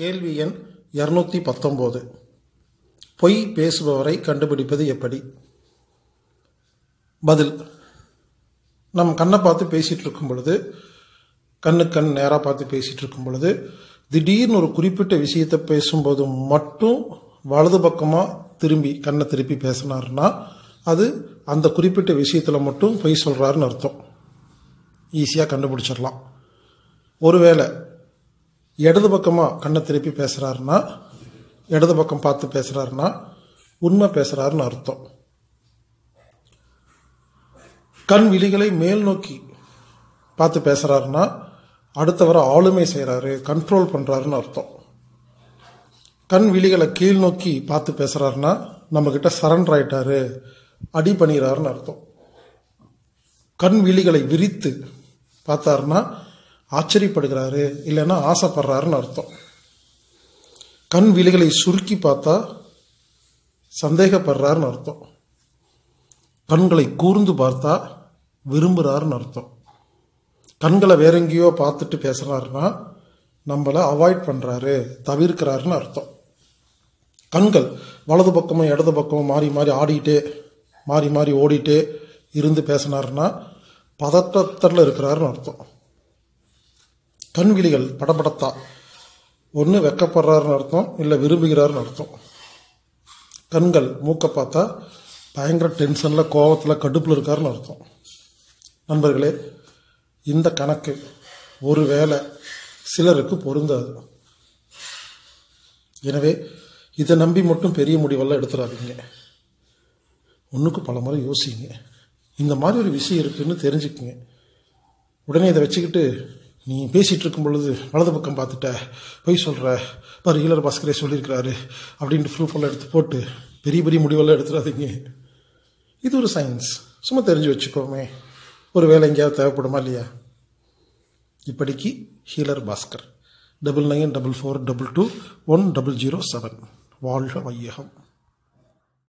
கேள்வி எண் இரநூத்தி பத்தொம்போது பொய் பேசுபவரை கண்டுபிடிப்பது எப்படி பதில் நம் கண்ணை பார்த்து பேசிகிட்டு இருக்கும் பொழுது கண்ணு கண் நேராக பார்த்து பேசிகிட்டு இருக்கும் பொழுது திடீர்னு ஒரு குறிப்பிட்ட விஷயத்தை பேசும்போது மட்டும் வலது பக்கமாக திரும்பி கண்ணை திருப்பி பேசினாருன்னா அது அந்த குறிப்பிட்ட விஷயத்தில் மட்டும் பொய் சொல்கிறாருன்னு அர்த்தம் ஈஸியாக கண்டுபிடிச்சிடலாம் ஒருவேளை இடது பக்கமாக கண்ணை திருப்பி பேசுகிறாருன்னா இடது பக்கம் பார்த்து பேசுகிறாருன்னா உண்மை பேசுகிறாருன்னு அர்த்தம் கண் விழிகளை மேல் நோக்கி பார்த்து பேசுகிறாருன்னா அடுத்தவரை ஆளுமை செய்கிறாரு கண்ட்ரோல் பண்ணுறாருன்னு அர்த்தம் கண் விழிகளை கீழ் நோக்கி பார்த்து பேசுகிறாருன்னா நம்மக்கிட்ட சரண்டர் ஆயிட்டாரு அடி பண்ணிடுறாருன்னு அர்த்தம் கண் விழிகளை விரித்து பார்த்தாருன்னா ஆச்சரியப்படுகிறாரு இல்லைன்னா ஆசைப்படுறாருன்னு அர்த்தம் கண் விழிகளை சுருக்கி பார்த்தா சந்தேகப்படுறாருன்னு அர்த்தம் கண்களை கூர்ந்து பார்த்தா விரும்புகிறாருன்னு அர்த்தம் கண்களை வேற எங்கேயோ பார்த்துட்டு பேசுகிறாருன்னா நம்மளை அவாய்ட் பண்ணுறாரு தவிர்க்கிறாருன்னு அர்த்தம் கண்கள் வலது பக்கமும் இடது பக்கமும் மாறி மாறி ஆடிட்டே மாறி மாறி ஓடிட்டே இருந்து பேசினாருன்னா பதட்டத்தில் இருக்கிறாருன்னு அர்த்தம் கண் விழிகள் படபடத்தா ஒன்று வெக்கப்படுறாருன்னு அர்த்தம் இல்லை விரும்புகிறாருன்னு அர்த்தம் கண்கள் மூக்க பார்த்தா பயங்கர டென்ஷனில் கோவத்தில் கடுப்பில் இருக்காருன்னு அர்த்தம் நண்பர்களே இந்த கணக்கு ஒருவேளை சிலருக்கு பொருந்தாது எனவே இதை நம்பி மட்டும் பெரிய முடிவெல்லாம் எடுத்துடாதீங்க ஒன்றுக்கு பல முறை யோசிங்க இந்த மாதிரி ஒரு விஷயம் இருக்குன்னு தெரிஞ்சுக்குங்க உடனே இதை வச்சுக்கிட்டு நீ பேசிகிட்டு இருக்கும் பொழுது வலது பக்கம் பார்த்துட்ட பொய் சொல்கிற பாரு ஈழர் பாஸ்கரே சொல்லியிருக்கிறாரு அப்படின்ட்டு ப்ரூஃப் எல்லாம் எடுத்து போட்டு பெரிய பெரிய முடிவெல்லாம் எடுத்துடாதீங்க இது ஒரு சயின்ஸ் சும்மா தெரிஞ்சு வச்சுக்கோமே ஒரு வேலை எங்கேயாவது தேவைப்படுமா இல்லையா இப்படிக்கு healer Bhaskar double nine double four double two one double zero seven வாழ்க வையகம்